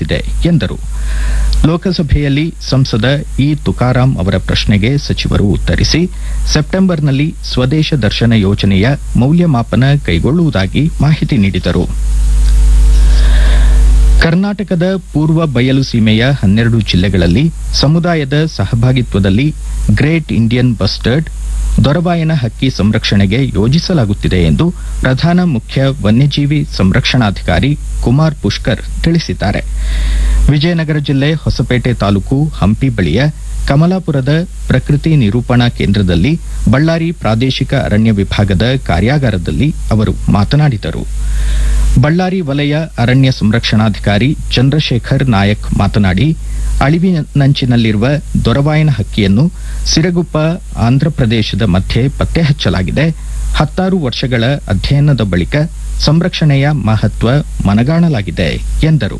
ತಿಳಿಸಿದೆ ಎಂದರು ಲೋಕಸಭೆಯಲ್ಲಿ ಸಂಸದ ಇ ತುಕಾರಾಂ ಅವರ ಪ್ರಶ್ನೆಗೆ ಸಚಿವರು ಉತ್ತರಿಸಿ ಸೆಪ್ಟೆಂಬರ್ನಲ್ಲಿ ಸ್ವದೇಶ ದರ್ಶನ ಯೋಜನೆಯ ಮೌಲ್ಯಮಾಪನ ಕೈಗೊಳ್ಳುವುದಾಗಿ ಮಾಹಿತಿ ನೀಡಿದರು ಕರ್ನಾಟಕದ ಪೂರ್ವ ಬಯಲು ಸೀಮೆಯ ಹನ್ನೆರಡು ಜಿಲ್ಲೆಗಳಲ್ಲಿ ಸಮುದಾಯದ ಸಹಭಾಗಿತ್ವದಲ್ಲಿ ಗ್ರೇಟ್ ಇಂಡಿಯನ್ ಬಸ್ಟರ್ಡ್ ದೊರಬಾಯನ ಹಕ್ಕಿ ಸಂರಕ್ಷಣೆಗೆ ಯೋಜಿಸಲಾಗುತ್ತಿದೆ ಎಂದು ಪ್ರಧಾನ ಮುಖ್ಯ ವನ್ಯಜೀವಿ ಸಂರಕ್ಷಣಾಧಿಕಾರಿ ಕುಮಾರ್ ಪುಷ್ಕರ್ ತಿಳಿಸಿದ್ದಾರೆ ವಿಜಯನಗರ ಜಿಲ್ಲೆ ಹೊಸಪೇಟೆ ತಾಲೂಕು ಹಂಪಿ ಬಳಿಯ ಕಮಲಾಪುರದ ಪ್ರಕೃತಿ ನಿರೂಪಣಾ ಕೇಂದ್ರದಲ್ಲಿ ಬಳ್ಳಾರಿ ಪ್ರಾದೇಶಿಕ ಅರಣ್ಯ ವಿಭಾಗದ ಕಾರ್ಯಾಗಾರದಲ್ಲಿ ಅವರು ಮಾತನಾಡಿದರು ಬಳ್ಳಾರಿ ವಲಯ ಅರಣ್ಯ ಸಂರಕ್ಷಣಾಧಿಕಾರಿ ಚಂದ್ರಶೇಖರ್ ನಾಯಕ್ ಮಾತನಾಡಿ ಅಳಿವಿನಂಚಿನಲ್ಲಿರುವ ದೊರವಾಯನ ಹಕ್ಕಿಯನ್ನು ಸಿರಗುಪ್ಪ ಆಂಧ್ರಪ್ರದೇಶದ ಮಧ್ಯೆ ಪತ್ತೆ ಹಚ್ಚಲಾಗಿದೆ ಹತ್ತಾರು ವರ್ಷಗಳ ಅಧ್ಯಯನದ ಬಳಿಕ ಸಂರಕ್ಷಣೆಯ ಮಹತ್ವ ಮನಗಾಣಲಾಗಿದೆ ಎಂದರು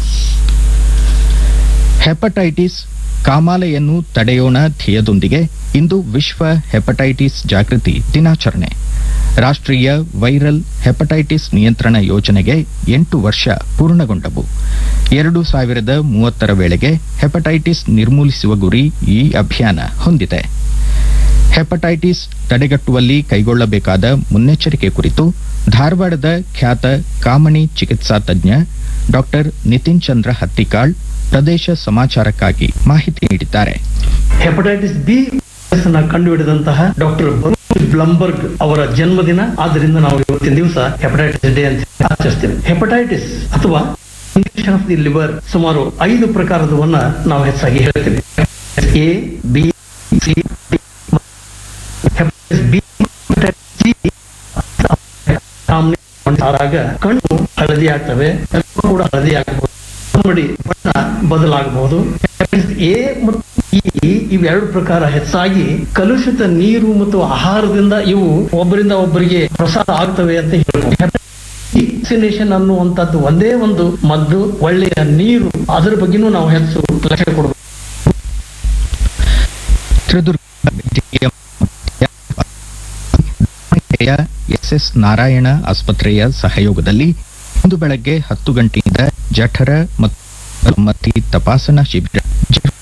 ಹೆಪಟೈಟಿಸ್ ಕಾಮಾಲೆಯನ್ನು ತಡೆಯೋಣ ಧ್ಯೇಯದೊಂದಿಗೆ ಇಂದು ವಿಶ್ವ ಹೆಪಟೈಟಿಸ್ ಜಾಗೃತಿ ದಿನಾಚರಣೆ ರಾಷ್ಟ್ರೀಯ ವೈರಲ್ ಹೆಪಟೈಟಿಸ್ ನಿಯಂತ್ರಣ ಯೋಜನೆಗೆ ಎಂಟು ವರ್ಷ ಪೂರ್ಣಗೊಂಡವು ಎರಡು ಸಾವಿರದ ಮೂವತ್ತರ ವೇಳೆಗೆ ಹೆಪಟೈಟಿಸ್ ನಿರ್ಮೂಲಿಸುವ ಗುರಿ ಈ ಅಭಿಯಾನ ಹೊಂದಿದೆ ಹೆಪಟೈಟಿಸ್ ತಡೆಗಟ್ಟುವಲ್ಲಿ ಕೈಗೊಳ್ಳಬೇಕಾದ ಮುನ್ನೆಚ್ಚರಿಕೆ ಕುರಿತು ಧಾರವಾಡದ ಖ್ಯಾತ ಕಾಮಣಿ ಚಿಕಿತ್ಸಾ ತಜ್ಞ ಡಾಕ್ಟರ್ ನಿತಿನ್ ಚಂದ್ರ ಹತ್ತಿಕಾಳ್ ಪ್ರದೇಶ ಸಮಾಚಾರಕ್ಕಾಗಿ ಮಾಹಿತಿ ನೀಡಿದ್ದಾರೆ ಹೆಪಟೈಟಿಸ್ ಬಿ ಅನ್ನ ಕಂಡುಹಿಡಿದಂತಹ ಡಾಕ್ಟರ್ ಬ್ಲಂಬರ್ಗ್ ಅವರ ಜನ್ಮದಿನ ಆದ್ದರಿಂದ ನಾವು ಇವತ್ತಿನ ದಿವಸ ಹೆಪಟೈಟಿಸ್ ಡೇ ಅಂತ ಆಚರಿಸ್ತೇವೆ ಹೆಪಟೈಟಿಸ್ ಅಥವಾ ಇನ್ಫೆಕ್ಷನ್ ಆಫ್ ದಿ ಲಿವರ್ ಸುಮಾರು ಐದು ಪ್ರಕಾರದವನ್ನ ನಾವು ಹೆಚ್ಚಾಗಿ ಹೇಳ್ತೇವೆ A B C D hepatitis B hepatitis C ಆದಾಗ ಕಣ್ಣು ಹಳದಿ ಆಗ್ತವೆ ಎಲ್ಲವೂ ಕೂಡ ಹಳದಿ ಆಗಬಹುದು ನೋಡಿ ಬಣ್ಣ ಬದಲಾಗಬಹುದು ಹೆಪಟೈಟಿಸ್ ಎ ಮತ್ತು ಇ ಇವೆರಡು ಪ್ರಕಾರ ಹೆಚ್ಚಾಗಿ ಕಲುಷಿತ ನೀರು ಮತ್ತು ಆಹಾರದಿಂದ ಇವು ಒಬ್ಬರಿಂದ ಒಬ್ಬರಿಗೆ ಪ್ರಸಾರ ಆಗ್ತವೆ ಅಂತ ಹೇಳ್ಬೋದು ವ್ಯಾಕ್ಸಿನೇಷನ್ ಅನ್ನುವಂಥದ್ದು ಒಂದೇ ಒಂದು ಮದ್ದು ಒಳ್ಳೆಯ ನೀರು ಅದರ ಬಗ್ಗೆನೂ ನಾವು ಹೆಚ್ಚು ಲಕ್ಷ್ಯ ಕೊಡಬೇಕು ಚಿತ್ರದುರ್ಗ ವೈದ್ಯಕೀಯ ದಾವಣಗೆರೆಯ ಎಸ್ಎಸ್ ನಾರಾಯಣ ಆಸ್ಪತ್ರೆಯ ಸಹಯೋಗದಲ್ಲಿ ಇಂದು ಬೆಳಗ್ಗೆ ಹತ್ತು ಗಂಟೆಯಿಂದ ಜಠರ ಮತ್ತು ಮತ್ತಿ ತಪಾಸಣಾ ಶಿಬಿರ ಜರುಗಿದೆ